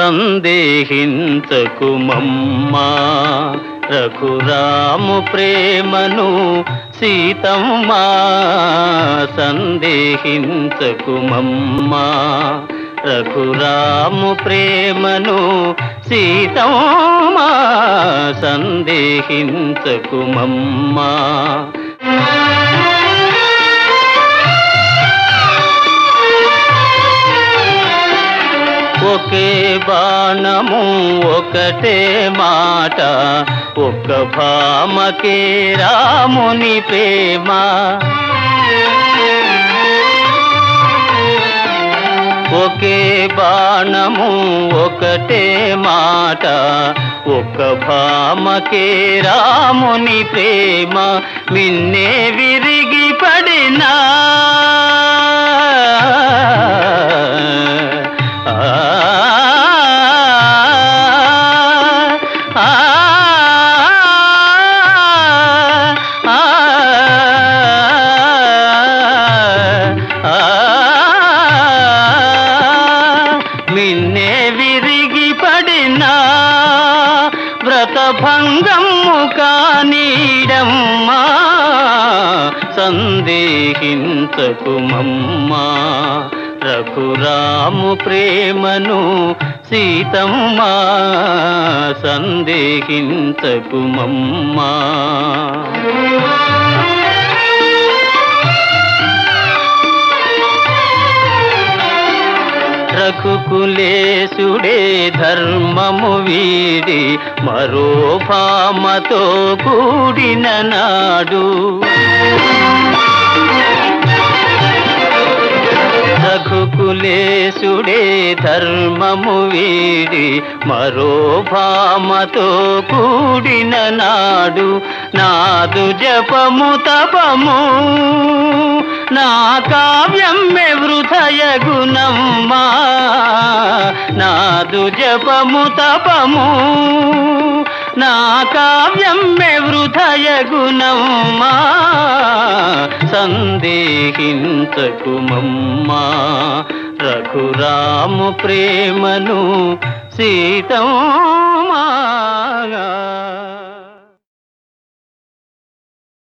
సందేహించకుమమ్మా రఘురాము ప్రేమను సీతమ్మా సందేహించకుమమ్మా రఘురాము ప్రేమను సీతమ్మా సందేహించకుమమ్మా ఒకే బాణము ఒకటే మాట ఒక్క భామకే రాముని ప్రేమ ఒకే బాణము ఒకటే మాట ఒక్క భామకే రాముని ప్రేమ మిన్నే విరిగి పడినా ఆ, ఆ, ఆ, ఆ, మిన్నే విరిగి పడినా వ్రతభంగము కానీడమ్మా సందేహించకుమమ్మా రఘురాము ప్రేమను సీతమ్మా సందేహించకుమమ్మా రఘుకులేశుడే ధర్మము వీడి మరో భామతో కూడిన నాడు రఘుకులేశుడే ధర్మము వీడి మరో భామతో కూడిన నాడు నాదు జపము తపము నా కావ్యం వృథయ గుణమ్మా నాదు జపము తపము నా కావ్యం వృథయ గుణమ్మా సందేహించకుమమ్మా రఘురాము ప్రేమను సీతమ్మా